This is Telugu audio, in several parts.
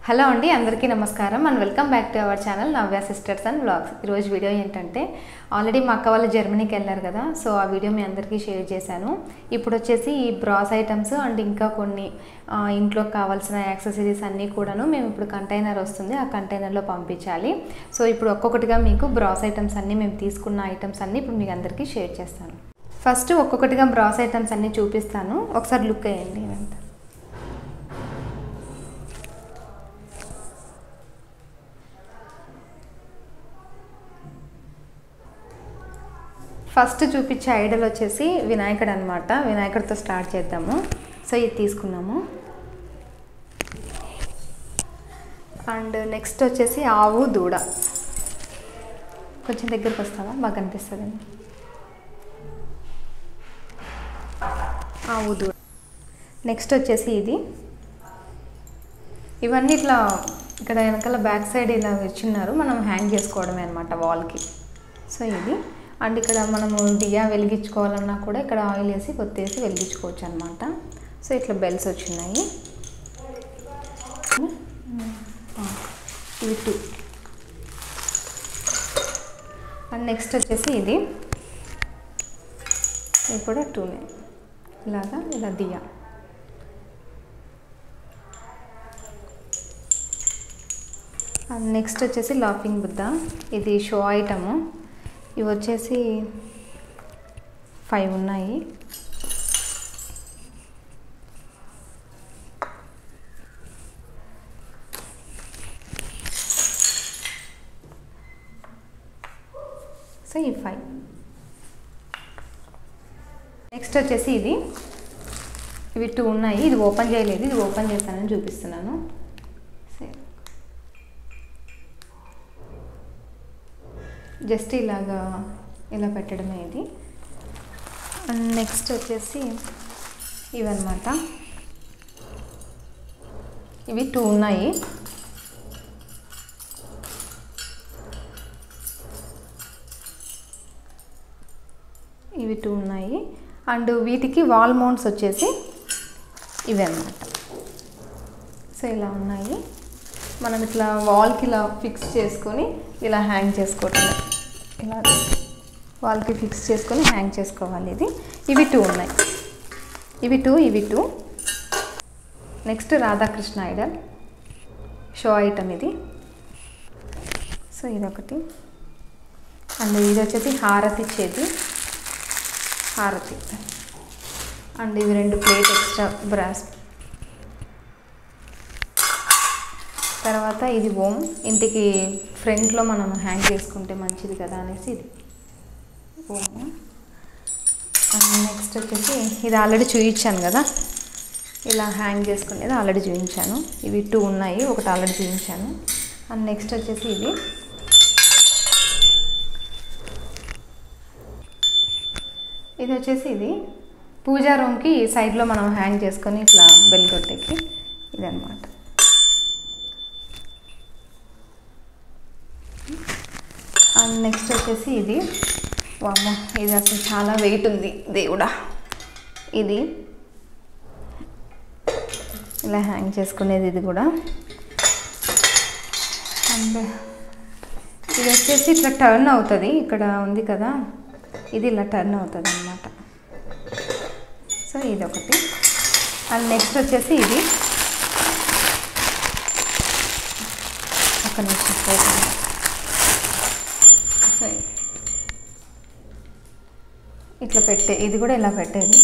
హలో అండి అందరికీ నమస్కారం and welcome back to our channel Navya sisters and vlogs ఈరోజు వీడియో ఏంటంటే ఆల్రెడీ మా అక్క వాళ్ళు జర్మనీకి వెళ్ళారు కదా సో ఆ వీడియో మీ అందరికీ షేర్ చేశాను ఇప్పుడు వచ్చేసి ఈ బ్రాస్ ఐటమ్స్ అండ్ ఇంకా కొన్ని ఆ, ఇంట్లోకి కావాల్సిన యాక్సెసరీస్ అన్నీ కూడాను మేము ఇప్పుడు కంటైనర్ వస్తుంది ఆ కంటైనర్లో పంపించాలి సో ఇప్పుడు ఒక్కొక్కటిగా మీకు బ్రాస్ ఐటమ్స్ అన్నీ మేము తీసుకున్న ఐటమ్స్ అన్నీ ఇప్పుడు మీకు అందరికీ షేర్ చేస్తాను ఫస్ట్ ఒక్కొక్కటిగా బ్రాస్ ఐటమ్స్ అన్నీ చూపిస్తాను ఒకసారి లుక్ వేయండి ఇవంతా ఫస్ట్ చూపించే ఐడల్ వచ్చేసి వినాయకుడు అనమాట వినాయకుడితో స్టార్ట్ చేద్దాము సో ఇది తీసుకున్నాము అండ్ నెక్స్ట్ వచ్చేసి ఆవు దూడ కొంచెం దగ్గరికి వస్తావా బాగా కనిపిస్తుంది ఆవు దూడ నెక్స్ట్ వచ్చేసి ఇది ఇవన్నీ ఇట్లా ఇక్కడ వెనకాల బ్యాక్ సైడ్ ఇలా ఇచ్చిన్నారు మనం హ్యాంగ్ చేసుకోవడమే అనమాట వాల్కి సో ఇది అండ్ ఇక్కడ మనము దియా వెలిగించుకోవాలన్నా కూడా ఇక్కడ ఆయిల్ వేసి కొత్తేసి వెలిగించుకోవచ్చు అనమాట సో ఇట్లా బెల్స్ వచ్చినాయి ఆ, ఇవి టూ అండ్ నెక్స్ట్ వచ్చేసి ఇది ఇది కూడా టూనే ఇలాగా ఇలా దియా అండ్ నెక్స్ట్ వచ్చేసి లాఫింగ్ బుద్ధ ఇది షో ఐటము ఇవి వచ్చేసి ఫైవ్ ఉన్నాయి సో ఈ ఫైవ్ నెక్స్ట్ వచ్చేసి ఇది ఇవి టూ ఉన్నాయి ఇది ఓపెన్ చేయలేదు ఇది ఓపెన్ చేస్తానని చూపిస్తున్నాను సరే జస్ట్ ఇలాగా ఇలా పెట్టడమే ఇది అండ్ నెక్స్ట్ వచ్చేసి ఇవన్నమాట ఇవి టూ ఉన్నాయి ఇవి టూ ఉన్నాయి అండ్ వీటికి వాల్ మౌంట్స్ వచ్చేసి ఇవి అన్నమాట సో ఇలా ఉన్నాయి మనం ఇట్లా వాల్కి ఇలా ఫిక్స్ చేసుకొని ఇలా హ్యాంగ్ చేసుకోవటం ఇలా వాల్కి ఫిక్స్ చేసుకొని హ్యాంగ్ చేసుకోవాలి ఇది ఇవి టూ ఉన్నాయి ఇవి టూ ఇవి two next Radhakrishna idol show item ఇది సో ఇదొకటి అండ్ ఇది వచ్చేసి హారతి ఇచ్చేది హారతి అండ్ ఇవి రెండు ప్లేట్ ఎక్స్ట్రా బ్రాస్ తర్వాత ఇది ఓం ఇంటికి ఫ్రంట్లో మనం హ్యాంగ్ చేసుకుంటే మంచిది కదా అనేసి ఇది ఓము అండ్ నెక్స్ట్ వచ్చేసి ఇది ఆల్రెడీ చూపించాను కదా ఇలా హ్యాంగ్ చేసుకునేది ఆల్రెడీ చూపించాను ఇవి టూ ఉన్నాయి ఒకటి ఆల్రెడీ చూపించాను అండ్ నెక్స్ట్ వచ్చేసి ఇది ఇది వచ్చేసి ఇది పూజా రూమ్కి సైడ్లో మనం హ్యాంగ్ చేసుకొని ఇట్లా బెల్ కొట్టేకి ఇదన్నమాట అండ్ నెక్స్ట్ వచ్చేసి ఇది వామ్మ ఇది అసలు చాలా వెయిట్ ఉంది దేవుడా ఇది ఇలా హ్యాంగ్ చేసుకునేది ఇది కూడా అండ్ ఇది వచ్చేసి ఇట్లా టర్న్ అవుతుంది ఇక్కడ ఉంది కదా ఇది ఇలా టర్న్ అవుతుంది అనమాట సో ఇది ఒకటి అండ్ నెక్స్ట్ వచ్చేసి ఇది ఒక నిమిషం ఓపెన్ సో ఇట్లా పెట్టే ఇది కూడా ఇలా పెట్టేది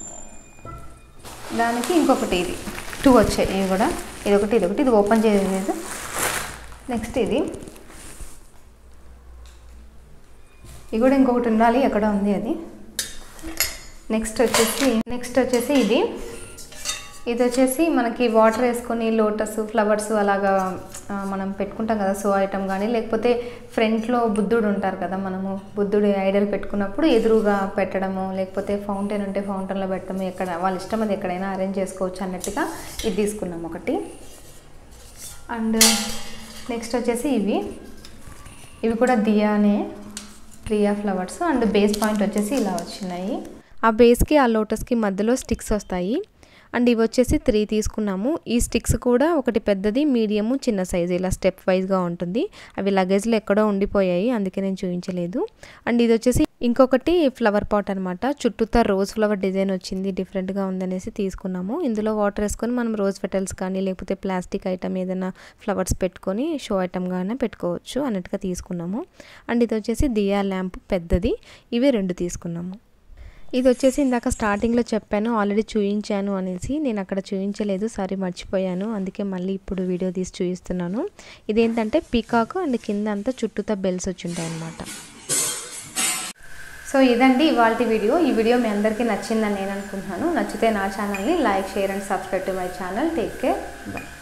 దానికి ఇంకొకటి ఇది టూ వచ్చాయి ఇవి కూడా ఇది ఒకటి ఇది ఒకటి ఇది ఓపెన్ చేయలేదు నెక్స్ట్ ఇది ఇది కూడా ఇంకొకటి ఉండాలి ఎక్కడ ఉంది అది నెక్స్ట్ వచ్చేసి నెక్స్ట్ వచ్చేసి ఇది ఇది వచ్చేసి మనకి వాటర్ వేసుకొని లోటస్ ఫ్లవర్స్ అలాగా ఆ, మనం పెట్టుకుంటాం కదా సో ఐటమ్ కానీ లేకపోతే ఫ్రంట్లో బుద్ధుడు ఉంటారు కదా మనము బుద్ధుడు ఐడల్ పెట్టుకున్నప్పుడు ఎదురుగా పెట్టడము లేకపోతే ఫౌంటైన్ ఉంటే ఫౌంటైన్లో పెట్టడము ఎక్కడ వాళ్ళ ఇష్టం అది ఎక్కడైనా అరేంజ్ చేసుకోవచ్చు అన్నట్టుగా ఇది తీసుకున్నాం ఒకటి అండ్ నెక్స్ట్ వచ్చేసి ఇవి ఇవి కూడా దియానే diya flowers and base point వచ్చేసి ఇలా వచ్చినాయి ఆ బేస్కి ఆ లోటస్కి మధ్యలో స్టిక్స్ వస్తాయి అండ్ ఇవి వచ్చేసి త్రీ తీసుకున్నాము ఈ స్టిక్స్ కూడా ఒకటి పెద్దది మీడియము చిన్న సైజు ఇలా స్టెప్ వైజ్గా ఉంటుంది అవి లగేజ్లో ఎక్కడో ఉండిపోయాయి అందుకే నేను చూపించలేదు అండ్ ఇది వచ్చేసి ఇంకొకటి ఫ్లవర్ పాట్ అనమాట చుట్టూతా రోజ్ ఫ్లవర్ డిజైన్ వచ్చింది డిఫరెంట్గా ఉందనేసి తీసుకున్నాము ఇందులో వాటర్ వేసుకొని మనం రోజ్ పెటల్స్ కానీ లేకపోతే ప్లాస్టిక్ ఐటమ్ ఏదైనా ఫ్లవర్స్ పెట్టుకొని షో ఐటమ్గానే పెట్టుకోవచ్చు అన్నట్టుగా తీసుకున్నాము అండ్ ఇది వచ్చేసి దియా ల్యాంప్ పెద్దది ఇవి రెండు తీసుకున్నాము ఇది వచ్చేసి ఇందాక స్టార్టింగ్లో చెప్పాను ఆల్రెడీ చూపించాను అనేసి నేను అక్కడ చూపించలేదు సారీ మర్చిపోయాను అందుకే మళ్ళీ ఇప్పుడు వీడియో తీసి చూపిస్తున్నాను ఇదేంటంటే పీకాక్ అండ్ కింద అంతా చుట్టూతా బెల్స్ వచ్చి ఉంటాయి అన్నమాట సో ఇదండి ఇవాళ వీడియో ఈ వీడియో మీ అందరికీ నచ్చిందని నేను అనుకుంటున్నాను నచ్చితే నా ఛానల్ని like share and subscribe to my channel take care bye